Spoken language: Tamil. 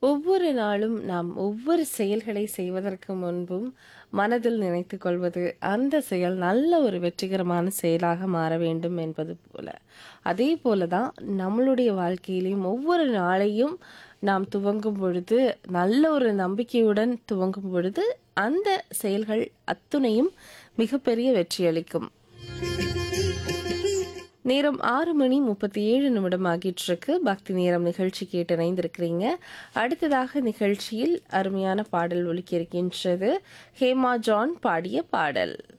ஒவ்வொரு நாளும் நாம் ஒவ்வொரு செயல்களை செய்வதற்கு முன்பும் மனதில் நினைத்து கொள்வது அந்த செயல் நல்ல ஒரு வெற்றிகரமான செயலாக மாற வேண்டும் என்பது போல அதே போல தான் நம்மளுடைய வாழ்க்கையிலையும் ஒவ்வொரு நாளையும் நாம் துவங்கும் பொழுது நல்ல ஒரு நம்பிக்கையுடன் துவங்கும் பொழுது அந்த செயல்கள் அத்துணையும் மிகப்பெரிய வெற்றியளிக்கும் நேரம் ஆறு மணி முப்பத்தி ஏழு நிமிடம் ஆகிட்டு இருக்கு பக்தி நேரம் நிகழ்ச்சி கேட்டு இணைந்திருக்கிறீங்க அடுத்ததாக நிகழ்ச்சியில் அருமையான பாடல் ஒலிக்க இருக்கின்றது ஹேமா ஜான் பாடிய பாடல்